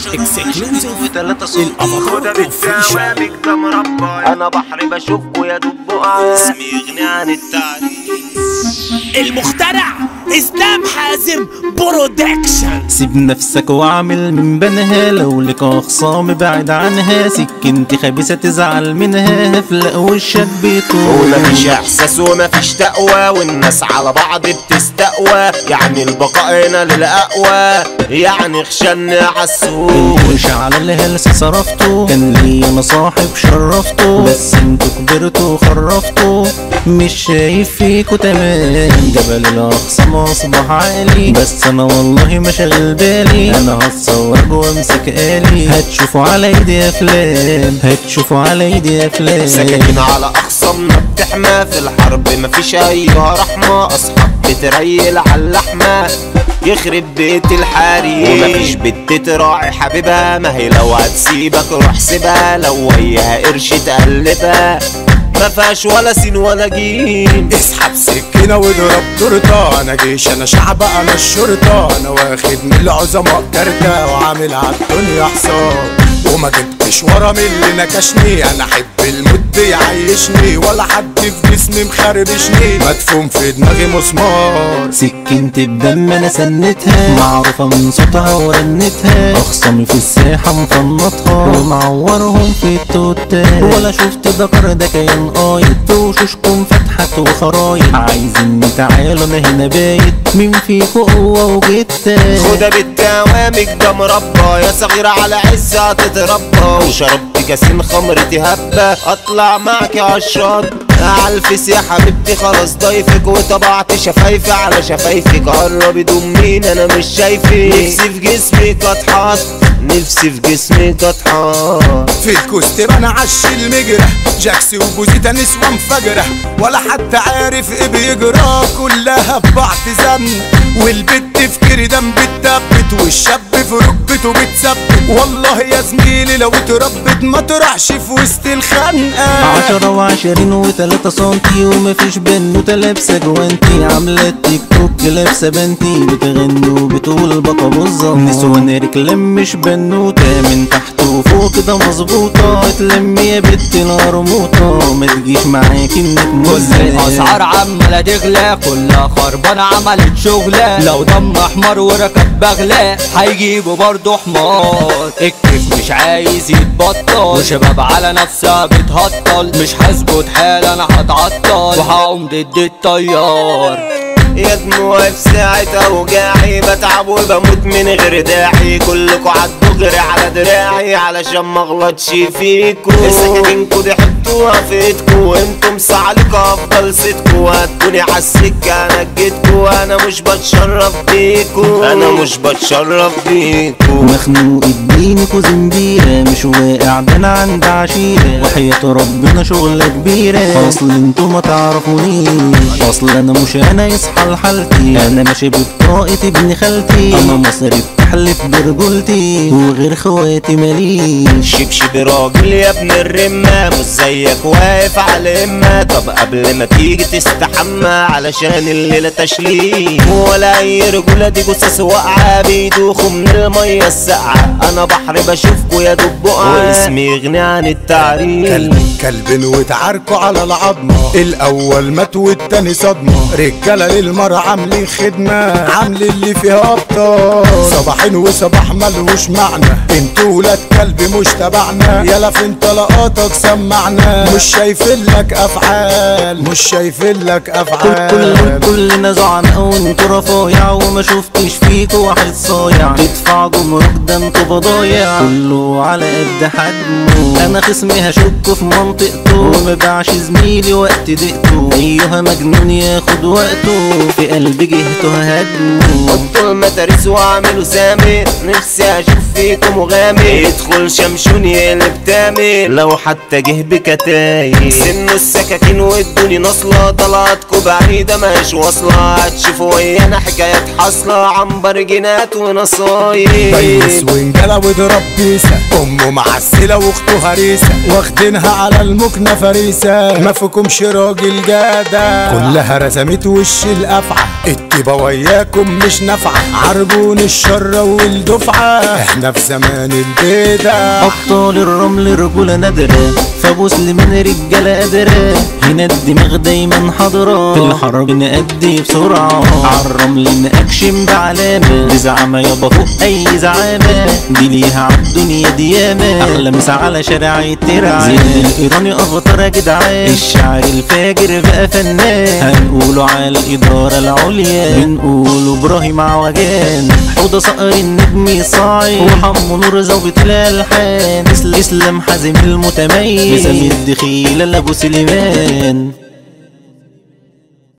اكسكلوزيف وثلاثة صوت الأفكار خدها official. بالدوامك ده مربى انا بحر بشوفكوا يا دب اسمي يغني عن التعريف المخترع اسلام حازم برودكشن سيب نفسك واعمل من بنها لو لك اخصام بعد عنها سكنتي خبيثة تزعل منها افلق وشك بيطول ومفيش احساس ومفيش تقوى والناس على بعض بتستقوى يعني البقاء هنا للاقوى يعني خشن عالسوق القرش على الهلس صرفته كان لي مصاحب شرفته بس انتوا كبرتوا وخرفتوا مش شايف فيكوا تمام جبل الاخصام اصبح عالي بس انا والله ما شاغل بالي انا هتصور وامسك الي هتشوفوا على ايدي افلام هتشوفوا على ايدي افلام سكاكين على اخصامنا بتحمى في الحرب مفيش اي رحمة اصحاب بتريل على اللحمة يخرب بيت الحريم ومفيش بنت تراعي حبيبها ما هي لو هتسيبك روح سيبها لو وياها قرش تقلبها ما فيهاش ولا سين ولا جيم اسحب سكينة واضرب تورتة انا جيش انا شعب انا الشرطة انا واخد من العظماء كارتة وعامل عالدنيا حصان وما جبتش ورا من اللي نكشني انا احب المد يعيشني ولا حد في جسمي مخربشني مدفون في دماغي مسمار سكنت بدم انا سنتها معروفة من صوتها ورنتها اخصامي في الساحة مفنطها ومعورهم في التوتات ولا شفت ذكر ده كيان قايد وشوشكم فتحت وخرايط عايزين تعالوا انا هنا بايت مين فيكو قوة وجتة خدها بالدوامك ده مربى يا صغيرة على عزة تتربى وشربت كاسين خمرتي هبة اطلع معك عالشط عالفس يا حبيبتي خلاص ضيفك وطبعت شفايفي على شفايفك قربي ضمين انا مش شايفك نفسي في جسمك اتحط نفسي في جسمك اتحط في الكوستر انا عش المجرة جاكسي وبوزيتا نسوة انفجرة ولا حتى عارف ايه بيجرى كلها ببعض زن والبت في كردم بتثبت والشاب في ركبته بتثبت والله يا زميلي لو اتربت ما تروحش في وسط الخنقة عشرة وعشرين وتلاتة سنتي ومفيش بنوتة لابسة جوانتي عاملة تيك توك لابسة بنتي بتغني وبتقول بطبظة نسوان رجلام مش بنوتة من تحت وفوق كده مظبوطة اتلمي يا بت القرموطة ما تجيش معاكي انك كل مزة الاسعار عمالة تغلى كلها خربانة عملت شغلة لو دم احمر وركب بغلى هيجيبوا برضه حمار الكيف مش عايز يتبطل وشباب على نفسها بتهطل مش هسكت حال انا هتعطل وهقوم ضد التيار يا دموعي في ساعة اوجاعي بتعب وبموت من غير داعي كلكوا عالدغري على دراعي علشان ما اغلطش فيكوا سكاكينكوا دي حطوها في ايدكوا انتوا مساعلكوا افضل صدكوا هتكوني عالسكة انا جيتكوا انا مش بتشرف بيكوا انا مش بتشرف بيكوا مخنوق اديني كوزنبيرة مش واقع ده انا عند عشيرة وحياة ربنا شغلة كبيرة اصل انتوا ما تعرفونيش اصل انا مش انا يصحى لحالتي انا ماشي ببطاقة ابن خالتي انا مصري بتحلف برجولتي وغير خواتي ماليش شبشب راجل يا ابن الرمة مش زيك واقف على الإمة طب قبل ما تيجي تستحمى علشان الليلة تشليل ولا أي رجولة دي جثث واقعة بيدوخوا من المية الساقعة أنا بحر بشوفكوا يا دبقة واسمي يغني عن التعريف كلب كلب وتعاركوا على العظمة الأول مات والتاني صدمة رجالة للمرة عاملين خدمة عامل اللي فيها أبطال صباحين وصباح ملوش معنى انتوا ولاد كلب مش تبعنا يلا فين طلقاتك سمعنا مش شايفين لك أفعال مش شايفين لك كل أفعال كل كلنا زعنا وانتوا رفايع وما شفتش فيكوا واحد صايع تدفع جمرك ده انتوا بضايع كله على قد حجمه انا خصمي هشك في منطقته ومباعش زميلي وقت دقته ايها مجنون ياخد وقته في قلب جهته هجمه حطوا المدارس واعملوا سامي نفسي اشوف فيكم غامي يدخل شمشون يقلب تامي لو حتى جه بكتايب سنوا السكاكين وادوني نصلة طلعتكوا بعيدة ماهيش واصلة هتشوفوا ويانا حكايات حاصلة عنبر جنات ونصايب بيس ونجلة واضرب بيسة امه معسلة واخته هريسة واخدينها على المكنة فريسة ما فيكمش راجل جدع كلها رسمت وش الافعى الطيبة وياكم مش نافعة عرجون الشر اول دفعة احنا في زمان البدع أبطال الرمل رجولة نادرة فابوس لمن رجالة قادرة هنا الدماغ دايما حاضرة في الحرب نأدي بسرعة عالرمل نأكشن بعلامة دي زعامة يابا فوق أي زعامة دي ليها عالدنيا ديامة أحلى مسا على شارع الترعة زين الإيراني أفطر يا جدعان الشعر الفاجر بقى فنان هنقوله على الإدارة العليا بنقوله إبراهيم عوجان حوضة صقر النجم صاعد وحمو نور ظابط الألحان إسلام حازم المتميز مثال الدخيلة لأبو سليمان